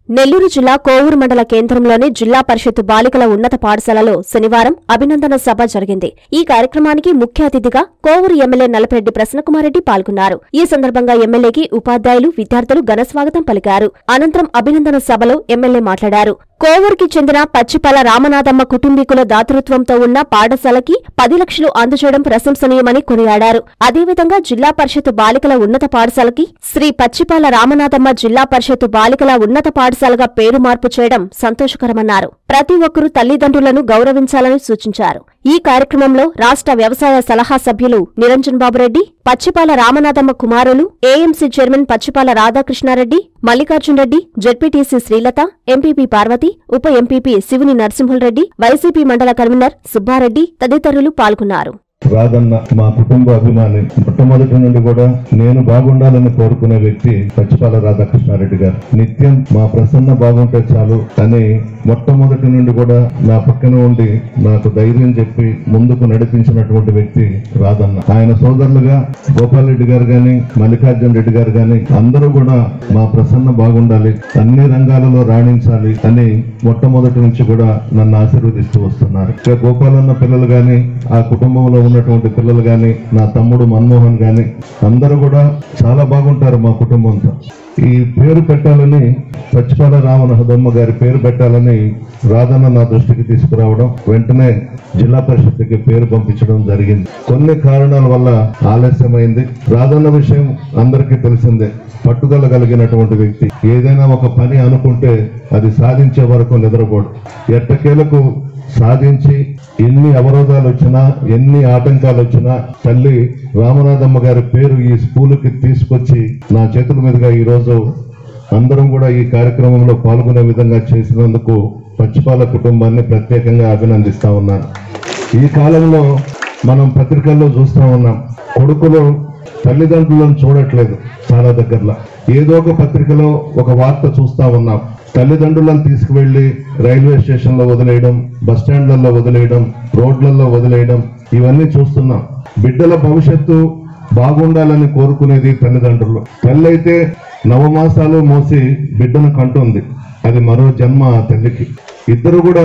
నెల్లూరు జిల్లా కోవూరు మండల కేంద్రంలోని జిల్లా పరిషత్ బాలికల ఉన్నత పాఠశాలలో శనివారం అభినందన సభ జరిగింది ఈ కార్యక్రమానికి ముఖ్య అతిథిగా కోవూరు ఎమ్మెల్యే నలపరెడ్డి ప్రసన్నకుమారెడ్డి పాల్గొన్నారు ఈ సందర్భంగా ఎమ్మెల్యేకి ఉపాధ్యాయులు విద్యార్థులు ఘనస్వాగతం పలికారు అనంతరం అభినందన సభలో ఎమ్మెల్యే మాట్లాడారు కోవూరుకి చెందిన పచ్చిపల రామనాథమ్మ కుటుంబీకుల దాతృత్వంతో ఉన్న పాఠశాలకి పది లక్షలు అందజేయడం ప్రశంసనీయమని కొనియాడారు అదేవిధంగా జిల్లా పరిషత్ బాలికల ఉన్నత పాఠశాలకి శ్రీ పచ్చిపాల రామనాథమ్మ జిల్లా పరిషత్ బాలికల ఉన్నత పాఠశాలగా పేరు మార్పు చేయడం సంతోషకరమన్నారు ప్రతి ఒక్కరూ తల్లిదండ్రులను గౌరవించాలని సూచించారు ఈ కార్యక్రమంలో రాష్ట్ర వ్యవసాయ సలహా సభ్యులు నిరంజన్ బాబురెడ్డి పచ్చిపాల రామనాథమ్మ కుమారులు AMC chairman Pachipala Radhakrishnareddy Mallikarjun Reddy ZPTC Srilatha MPP Parvathi ఉప ఎంపీపీ శివుని నరసింహులరెడ్డి వైసీపీ మండల కన్వీనర్ సుబ్బారెడ్డి తదితరులు పాల్గొన్నారు రాదన్న మా కుటుంబ అభిమాని మొట్టమొదటి నుండి కూడా నేను బాగుండాలని కోరుకునే వ్యక్తి పచ్చిపాల రాధాకృష్ణారెడ్డి గారు నిత్యం మా ప్రసన్న బాగుంటే చాలు అని మొట్టమొదటి నుండి కూడా నా పక్కన ఉండి నాకు ధైర్యం చెప్పి ముందుకు నడిపించినటువంటి వ్యక్తి రాదన్న ఆయన సోదరులుగా గోపాల్ రెడ్డి గారు గాని మల్లికార్జున రెడ్డి గారు గాని అందరూ కూడా మా ప్రసన్న బాగుండాలి అన్ని రంగాలలో రాణించాలి అని మొట్టమొదటి నుంచి కూడా నన్ను ఆశీర్వదిస్తూ వస్తున్నారు ఇక గోపాలన్న పిల్లలు గాని ఆ కుటుంబంలో ఉన్నటువంటి పిల్లలు గాని నా తమ్ముడు మన్మోహన్ గాని అందరూ కూడా చాలా బాగుంటారు మా కుటుంబంతో ఈ పేరు పెట్టాలని పచ్చిపాల రామన హదమ్మ గారి పేరు పెట్టాలని రాధన్న నా దృష్టికి తీసుకురావడం వెంటనే జిల్లా పరిషత్కి పేరు పంపించడం జరిగింది కొన్ని కారణాల వల్ల ఆలస్యమైంది రాధన్న విషయం అందరికీ తెలిసిందే పట్టుదల కలిగినటువంటి వ్యక్తి ఏదైనా ఒక పని అనుకుంటే అది సాధించే వరకు నిద్రపోడు ఎట్టకేలకు సాధించి ఎన్ని అవరోధాలు వచ్చినా ఎన్ని ఆటంకాలు వచ్చినా తల్లి రామనాథమ్మ గారి పేరు ఈ స్కూలుకి తీసుకొచ్చి నా చేతుల మీదుగా ఈరోజు అందరం కూడా ఈ కార్యక్రమంలో పాల్గొనే విధంగా చేసినందుకు పచ్చిపాల కుటుంబాన్ని ప్రత్యేకంగా అభినందిస్తా ఉన్నాను ఈ కాలంలో మనం పత్రికల్లో చూస్తూ ఉన్నాం కొడుకులు తల్లిదండ్రులను చూడట్లేదు చాలా దగ్గరలో ఏదో ఒక పత్రికలో ఒక వార్త చూస్తా ఉన్నాం తల్లిదండ్రులను తీసుకువెళ్లి రైల్వే స్టేషన్లో వదిలేయడం బస్ స్టాండ్లలో వదిలేయడం రోడ్లలో వదిలేయడం ఇవన్నీ చూస్తున్నాం బిడ్డల భవిష్యత్తు బాగుండాలని కోరుకునేది తల్లిదండ్రులు తల్లి అయితే నవమాసాలు మోసి బిడ్డను కంటుంది అది మరో జన్మ ఆ తల్లికి ఇద్దరు కూడా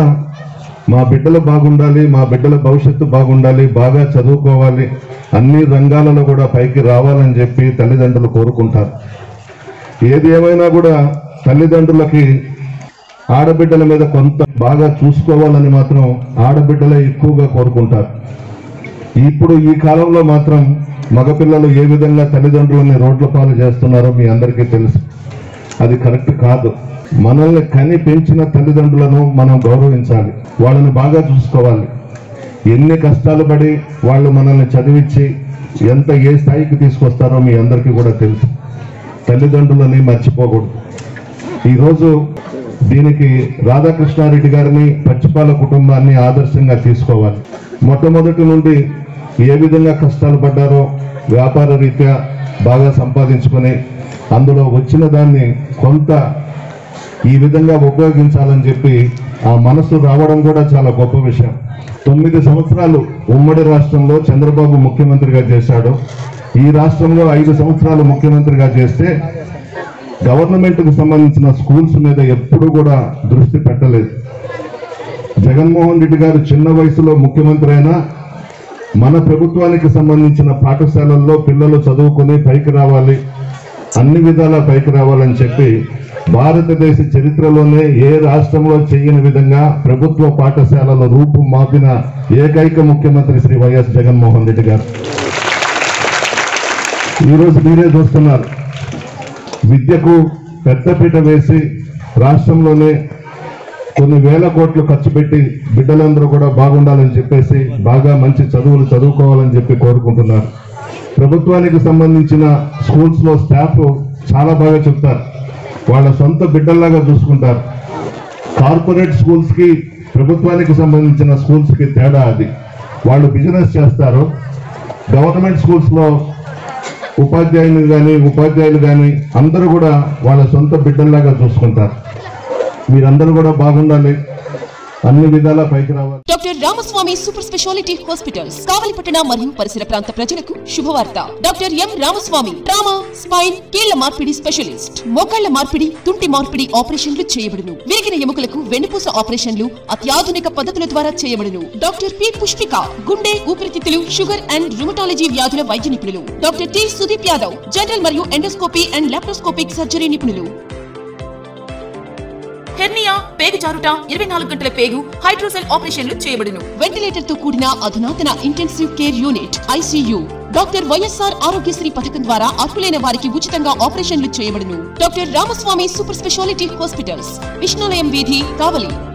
మా బిడ్డలు బాగుండాలి మా బిడ్డల భవిష్యత్తు బాగుండాలి బాగా చదువుకోవాలి అన్ని రంగాలలో కూడా పైకి రావాలని చెప్పి తల్లిదండ్రులు కోరుకుంటారు ఏది ఏమైనా కూడా తల్లిదండ్రులకి ఆడబిడ్డల మీద కొంత బాగా చూసుకోవాలని మాత్రం ఆడబిడ్డలే ఎక్కువగా కోరుకుంటారు ఇప్పుడు ఈ కాలంలో మాత్రం మగపిల్లలు ఏ విధంగా తల్లిదండ్రులని రోడ్ల పాలు చేస్తున్నారో మీ అందరికీ తెలుసు అది కరెక్ట్ కాదు మనల్ని కని పెంచిన తల్లిదండ్రులను మనం గౌరవించాలి వాళ్ళని బాగా చూసుకోవాలి ఎన్ని కష్టాలు పడి వాళ్ళు మనల్ని చదివించి ఎంత ఏ స్థాయికి తీసుకొస్తారో మీ అందరికీ కూడా తెలుసు తల్లిదండ్రులని మర్చిపోకూడదు ఈరోజు దీనికి రాధాకృష్ణారెడ్డి గారిని పచ్చిపాల కుటుంబాన్ని ఆదర్శంగా తీసుకోవాలి మొట్టమొదటి నుండి ఏ విధంగా కష్టాలు పడ్డారో వ్యాపార రీత్యా బాగా సంపాదించుకొని అందులో వచ్చిన దాన్ని కొంత ఈ విధంగా ఉపయోగించాలని చెప్పి ఆ మనసు రావడం కూడా చాలా గొప్ప విషయం తొమ్మిది సంవత్సరాలు ఉమ్మడి రాష్ట్రంలో చంద్రబాబు ముఖ్యమంత్రిగా చేశాడు ఈ రాష్ట్రంలో ఐదు సంవత్సరాలు ముఖ్యమంత్రిగా చేస్తే గవర్నమెంట్ కు సంబంధించిన స్కూల్స్ మీద ఎప్పుడు కూడా దృష్టి పెట్టలేదు జగన్మోహన్ రెడ్డి గారు చిన్న వయసులో ముఖ్యమంత్రి అయినా మన ప్రభుత్వానికి సంబంధించిన పాఠశాలల్లో పిల్లలు చదువుకొని పైకి రావాలి అన్ని విధాలా పైకి రావాలని చెప్పి భారతదేశ చరిత్రలోనే ఏ రాష్ట్రంలో చేయని విధంగా ప్రభుత్వ పాఠశాలల రూపు మాపిన ఏకైక ముఖ్యమంత్రి శ్రీ వైఎస్ జగన్మోహన్ రెడ్డి గారు ఈరోజు మీరే చూస్తున్నారు విద్యకు పెద్దపీట వేసి రాష్ట్రంలోనే కొన్ని వేల కోట్లు ఖర్చు పెట్టి బిడ్డలందరూ కూడా బాగుండాలని చెప్పేసి బాగా మంచి చదువులు చదువుకోవాలని చెప్పి కోరుకుంటున్నారు ప్రభుత్వానికి సంబంధించిన స్కూల్స్ లో స్టాఫ్ చాలా బాగా చెప్తారు వాళ్ళ సొంత బిడ్డల్లాగా చూసుకుంటారు కార్పొరేట్ స్కూల్స్ కి ప్రభుత్వానికి సంబంధించిన స్కూల్స్ కి తేడా అది వాళ్ళు బిజినెస్ చేస్తారు గవర్నమెంట్ స్కూల్స్ లో ఉపాధ్యాయులు కానీ ఉపాధ్యాయులు కానీ అందరూ కూడా వాళ్ళ సొంత బిడ్డల్లాగా చూసుకుంటారు మీరందరూ కూడా బాగుండాలి అన్ని విధాలా పైకి రావాలి doctor Ramaswamy super speciality hospitals కావలిపట్టణ మరియు పరిసర ప్రాంత ప్రజలకు శుభవార్త doctor M Ramaswamy trauma spine కీళ్ల మార్పిడి స్పెషలిస్ట్ మోకాళ్ల మార్పిడి తుంటి మార్పిడి ఆపరేషన్లు చేయబడును విరిగిన ఎముకలకు వెన్నుపూస ఆపరేషన్లు అత్యాధునిక పద్ధతుల ద్వారా చేయబడును డాక్టర్ పి పుష్పిక గుండె ఊపిరితిత్తులు షుగర్ అండ్ రుమటాలజీ వ్యాధుల వైద్య నిపుణులు doctor T Sudeep Yadav general మరియు ఎండోస్కోపీ అండ్ లాప్రోస్కోపిక్ సర్జరీ నిపుణులు హెర్నియా పేగు జారుట ఇరవై నాలుగు గంటల పేగు హైడ్రోసెల్ ఆపరేషన్లు చేయబడును వెంటిలేటర్ తో కూడిన అధునాతన intensive care unit ICU doctor YSR Aarogyasri పథకం ద్వారా అర్హులైన వారికి ఉచితంగా ఆపరేషన్లు చేయబడును doctor Ramaswamy super speciality hospitals Vishnulayam వీధి కావలి